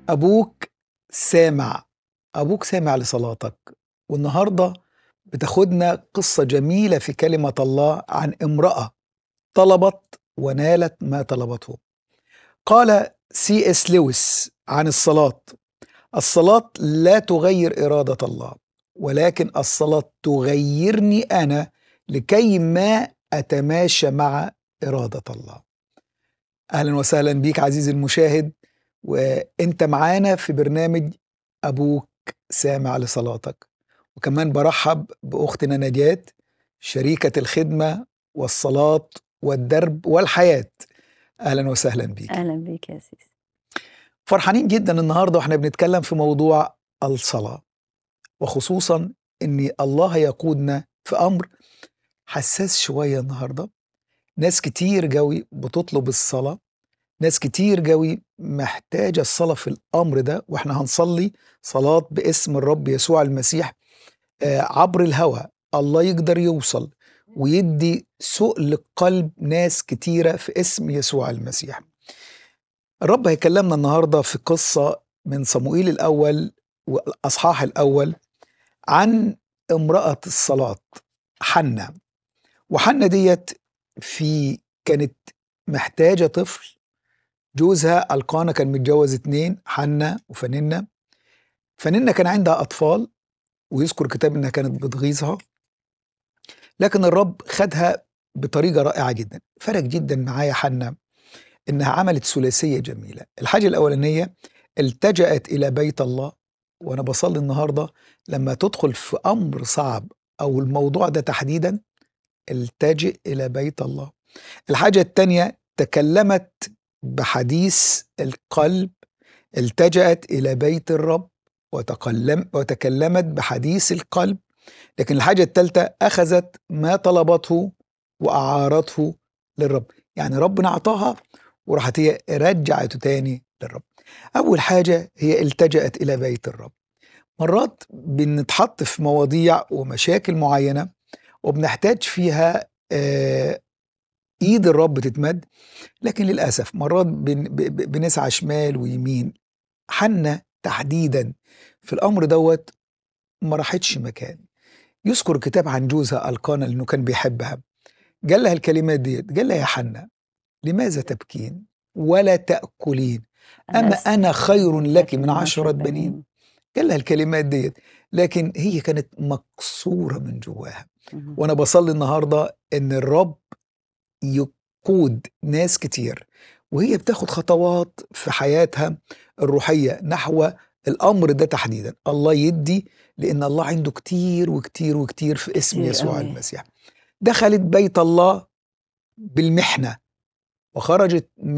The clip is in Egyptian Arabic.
أبوك سامع أبوك سامع لصلاتك والنهاردة بتاخدنا قصة جميلة في كلمة الله عن امرأة طلبت ونالت ما طلبته قال سي اس لويس عن الصلاة الصلاة لا تغير إرادة الله ولكن الصلاة تغيرني أنا لكي ما أتماشى مع إرادة الله أهلا وسهلا بيك عزيزي المشاهد وانت معانا في برنامج ابوك سامع لصلاتك وكمان برحب باختنا نجاة شريكة الخدمة والصلاة والدرب والحياة اهلا وسهلا بيك اهلا بيك يا سيس فرحانين جدا النهارده واحنا بنتكلم في موضوع الصلاة وخصوصا ان الله يقودنا في امر حساس شوية النهارده ناس كتير جوي بتطلب الصلاة ناس كتير جوي محتاجة الصلاة في الأمر ده وإحنا هنصلي صلاة باسم الرب يسوع المسيح آه، عبر الهوى الله يقدر يوصل ويدي سؤل قلب ناس كتيرة في اسم يسوع المسيح الرب هيكلمنا النهاردة في قصة من صموئيل الأول والأصحاح الأول عن امرأة الصلاة حنة وحنة ديت في كانت محتاجة طفل جوزها القانا كان متجوز اتنين حنة وفننة فننة كان عندها أطفال ويذكر كتاب إنها كانت بتغيظها لكن الرب خدها بطريقة رائعة جدا فرق جدا معايا حنة إنها عملت ثلاثية جميلة الحاجة الأولانية التجأت إلى بيت الله وأنا بصلي النهاردة لما تدخل في أمر صعب أو الموضوع ده تحديدا التجئ إلى بيت الله الحاجة التانية تكلمت بحديث القلب التجأت إلى بيت الرب وتكلم وتكلمت بحديث القلب لكن الحاجة الثالثة أخذت ما طلبته وأعارته للرب يعني ربنا أعطاها وراحت هي رجعته تاني للرب أول حاجة هي التجأت إلى بيت الرب مرات بنتحط في مواضيع ومشاكل معينة وبنحتاج فيها آه ايد الرب تتمد لكن للاسف مرات بن ب- بنسعى شمال ويمين حنة تحديدا في الامر دوت ما راحتش مكان يذكر كتاب عن جوزها القانا لانه كان بيحبها قال لها الكلمات ديت قال لها يا حنة لماذا تبكين ولا تأكلين أما أس- أنا خير لك من عشرة بنين قال لها الكلمات ديت لكن هي كانت مكسورة من جواها مهم. وانا بصلي النهارده ان الرب يقود ناس كتير وهي بتاخد خطوات في حياتها الروحيه نحو الامر ده تحديدا الله يدي لان الله عنده كتير وكتير وكتير في اسم كتير يسوع قوي. المسيح دخلت بيت الله بالمحنه وخرجت